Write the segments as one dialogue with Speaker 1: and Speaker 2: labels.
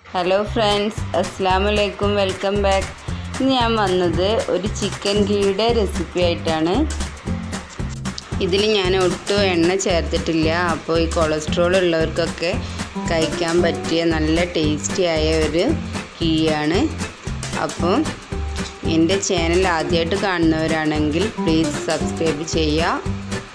Speaker 1: hello friends അസ്സാം വലൈക്കും welcome back ഇന്ന് ഞാൻ വന്നത് ഒരു ചിക്കൻ ഗീയുടെ റെസിപ്പി ആയിട്ടാണ് ഇതിൽ ഞാൻ ഒട്ടും എണ്ണ ചേർത്തിട്ടില്ല അപ്പോൾ ഈ കൊളസ്ട്രോൾ ഉള്ളവർക്കൊക്കെ കഴിക്കാൻ പറ്റിയ നല്ല ടേസ്റ്റി ആയ ഒരു ഗീയാണ് അപ്പോൾ എൻ്റെ ചാനൽ ആദ്യമായിട്ട് കാണുന്നവരാണെങ്കിൽ പ്ലീസ് സബ്സ്ക്രൈബ് ചെയ്യുക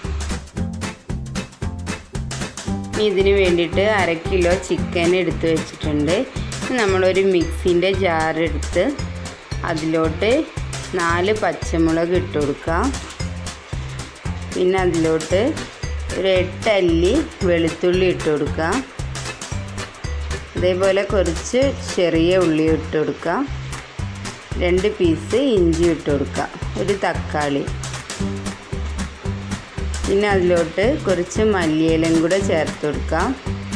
Speaker 1: ഇനി ഇതിന് വേണ്ടിയിട്ട് അര കിലോ ചിക്കൻ എടുത്ത് വെച്ചിട്ടുണ്ട് നമ്മളൊരു മിക്സിൻ്റെ ജാർ എടുത്ത് അതിലോട്ട് നാല് പച്ചമുളക് ഇട്ട് കൊടുക്കാം പിന്നെ അതിലോട്ട് ഒരു എട്ട് അല്ലി വെളുത്തുള്ളി ഇട്ട് കൊടുക്കാം അതേപോലെ കുറച്ച് ചെറിയ ഉള്ളി ഇട്ട് കൊടുക്കാം രണ്ട് പീസ് ഇഞ്ചി ഇട്ട് കൊടുക്കാം ഒരു തക്കാളി പിന്നെ അതിലോട്ട് കുറച്ച് മല്ലിയിലും കൂടെ ചേർത്ത് കൊടുക്കാം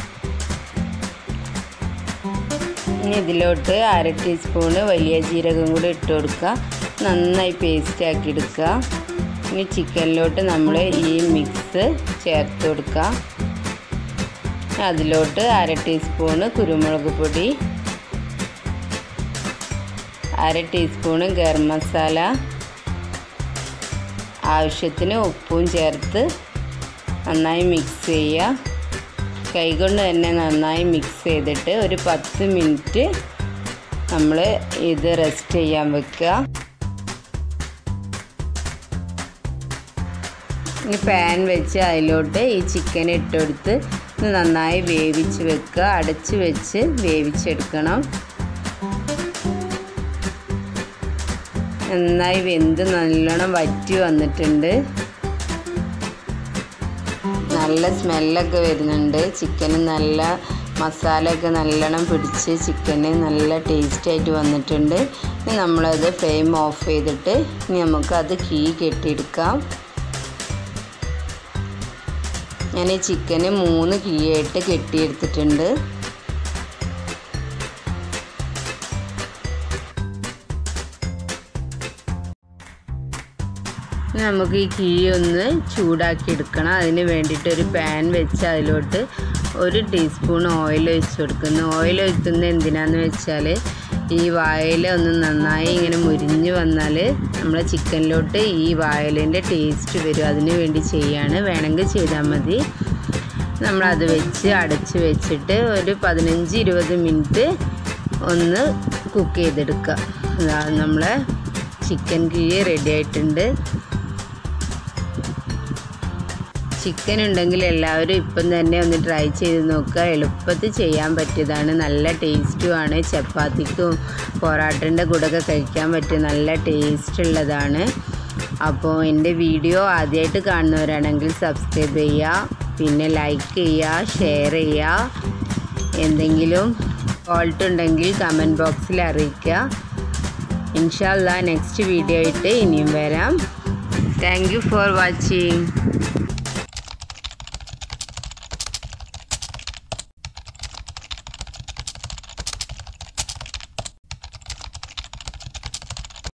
Speaker 1: ഇനി ഇതിലോട്ട് അര ടീസ്പൂണ് വലിയ ജീരകം കൂടെ ഇട്ട് കൊടുക്കുക നന്നായി പേസ്റ്റ് ആക്കി എടുക്കുക ഇനി ചിക്കനിലോട്ട് നമ്മൾ ഈ മിക്സ് ചേർത്ത് കൊടുക്കുക അതിലോട്ട് അര ടീസ്പൂണ് കുരുമുളക് പൊടി അര ടീസ്പൂണ് ഗരം മസാല ആവശ്യത്തിന് ഉപ്പും ചേർത്ത് നന്നായി മിക്സ് ചെയ്യുക കൈകൊണ്ട് തന്നെ നന്നായി മിക്സ് ചെയ്തിട്ട് ഒരു പത്ത് മിനിറ്റ് നമ്മൾ ഇത് റെസ്റ്റ് ചെയ്യാൻ വെക്കുക ഇനി പാൻ വെച്ച് അതിലോട്ട് ഈ ചിക്കൻ ഇട്ടെടുത്ത് നന്നായി വേവിച്ച് വെക്കുക അടച്ച് വെച്ച് വേവിച്ചെടുക്കണം നന്നായി വെന്ത് നല്ലോണം വറ്റി വന്നിട്ടുണ്ട് നല്ല സ്മെല്ലൊക്കെ വരുന്നുണ്ട് ചിക്കന് നല്ല മസാലയൊക്കെ നല്ലോണം പിടിച്ച് ചിക്കന് നല്ല ടേസ്റ്റായിട്ട് വന്നിട്ടുണ്ട് ഇനി നമ്മളത് ഫ്ലെയിം ഓഫ് ചെയ്തിട്ട് ഇനി നമുക്കത് കീ കെട്ടിയെടുക്കാം ഞാൻ ഈ ചിക്കന് മൂന്ന് കീയായിട്ട് കെട്ടിയെടുത്തിട്ടുണ്ട് നമുക്ക് ഈ കീ ഒന്ന് ചൂടാക്കി എടുക്കണം അതിന് വേണ്ടിയിട്ട് ഒരു പാൻ വെച്ച് അതിലോട്ട് ഒരു ടീസ്പൂൺ ഓയിൽ ഒഴിച്ച് കൊടുക്കുന്നു ഓയിൽ ഒഴിക്കുന്നത് എന്തിനാന്ന് വെച്ചാൽ ഈ വായല ഒന്ന് നന്നായി ഇങ്ങനെ മുരിഞ്ഞ് വന്നാൽ നമ്മളെ ചിക്കനിലോട്ട് ഈ വായലിൻ്റെ ടേസ്റ്റ് വരും അതിന് വേണ്ടി ചെയ്യാണ് വേണമെങ്കിൽ ചെയ്താൽ മതി നമ്മളത് വെച്ച് അടച്ച് വെച്ചിട്ട് ഒരു പതിനഞ്ച് ഇരുപത് മിനിറ്റ് ഒന്ന് കുക്ക് ചെയ്തെടുക്കുക നമ്മളെ ചിക്കൻ കീ റെഡി ആയിട്ടുണ്ട് ചിക്കൻ ഉണ്ടെങ്കിൽ എല്ലാവരും ഇപ്പം തന്നെ ഒന്ന് ട്രൈ ചെയ്ത് നോക്കുക എളുപ്പത്തിൽ ചെയ്യാൻ പറ്റിയതാണ് നല്ല ടേസ്റ്റുമാണ് ചപ്പാത്തിക്കും പൊറാട്ടൻ്റെ കൂടെയൊക്കെ കഴിക്കാൻ പറ്റിയ നല്ല ടേസ്റ്റ് ഉള്ളതാണ് അപ്പോൾ എൻ്റെ വീഡിയോ ആദ്യമായിട്ട് കാണുന്നവരാണെങ്കിൽ സബ്സ്ക്രൈബ് ചെയ്യുക പിന്നെ ലൈക്ക് ചെയ്യുക ഷെയർ ചെയ്യുക എന്തെങ്കിലും ഫോൾട്ട് ഉണ്ടെങ്കിൽ കമൻറ്റ് ബോക്സിൽ അറിയിക്കുക ഇൻഷാല്ല നെക്സ്റ്റ് വീഡിയോ ആയിട്ട് ഇനിയും വരാം താങ്ക് യു ഫോർ വാച്ചിങ്